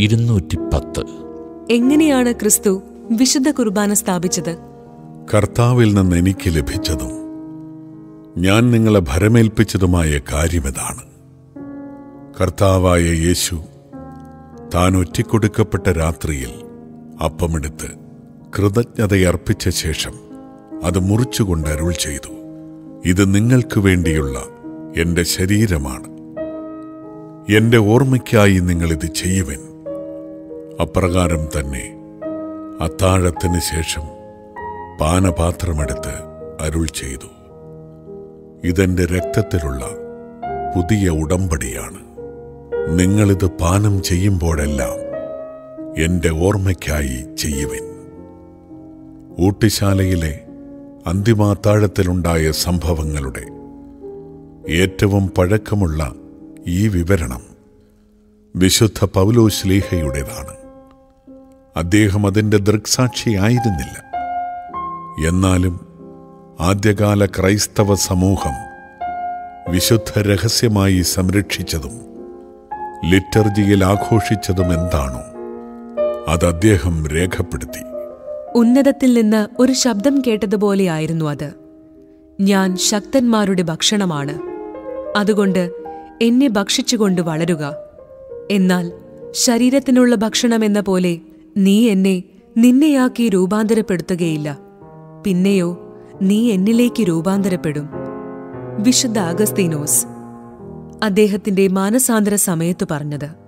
ഇരുന്നൂറ്റി പത്ത് എങ്ങനെയാണ് ക്രിസ്തു വിശുദ്ധ കുർബാന സ്ഥാപിച്ചത് കർത്താവിൽ നിന്ന് എനിക്ക് ലഭിച്ചതും ഞാൻ നിങ്ങളെ ഭരമേൽപ്പിച്ചതുമായ കാര്യമിതാണ് കർത്താവായ യേശു താൻ ഒറ്റിക്കൊടുക്കപ്പെട്ട രാത്രിയിൽ അപ്പമെടുത്ത് കൃതജ്ഞതയർപ്പിച്ച ശേഷം അത് മുറിച്ചുകൊണ്ട് അരുൾ ചെയ്തു ഇത് നിങ്ങൾക്ക് വേണ്ടിയുള്ള എന്റെ ശരീരമാണ് എന്റെ ഓർമ്മയ്ക്കായി നിങ്ങളിത് ചെയ്യുവൻ അപ്രകാരം തന്നെ അത്താഴത്തിന് ശേഷം പാനപാത്രമെടുത്ത് അരുൾ ചെയ്തു ഇതെന്റെ രക്തത്തിലുള്ള പുതിയ ഉടമ്പടിയാണ് നിങ്ങളിത് പാനം ചെയ്യുമ്പോഴെല്ലാം എന്റെ ഓർമ്മയ്ക്കായി ചെയ്യുവിൻ ഊട്ടിശാലയിലെ അന്തിമാത്താഴത്തിലുണ്ടായ സംഭവങ്ങളുടെ ഏറ്റവും പഴക്കമുള്ള ഈ വിവരണം വിശുദ്ധ പൗലോശ്ലീഹയുടേതാണ് അദ്ദേഹം അതിന്റെ ദൃക്സാക്ഷിയായിരുന്നില്ല എന്നാലും ആദ്യകാല ക്രൈസ്തവ സമൂഹം വിശുദ്ധ രഹസ്യമായി സംരക്ഷിച്ചതും ലിറ്റർജിയിൽ ആഘോഷിച്ചതും എന്താണോ അത് അദ്ദേഹം രേഖപ്പെടുത്തി ഉന്നതത്തിൽ നിന്ന് ഒരു ശബ്ദം കേട്ടതുപോലെയായിരുന്നു അത് ഞാൻ ശക്തന്മാരുടെ ഭക്ഷണമാണ് അതുകൊണ്ട് എന്നെ ഭക്ഷിച്ചുകൊണ്ട് വളരുക എന്നാൽ ശരീരത്തിനുള്ള ഭക്ഷണമെന്ന പോലെ നീ എന്നെ നിന്നെയാക്കി രൂപാന്തരപ്പെടുത്തുകയില്ല പിന്നെയോ നീ എന്നിലേക്ക് രൂപാന്തരപ്പെടും വിശുദ്ധ അഗസ്തീനോസ് അദ്ദേഹത്തിന്റെ മാനസാന്തര സമയത്ത് പറഞ്ഞത്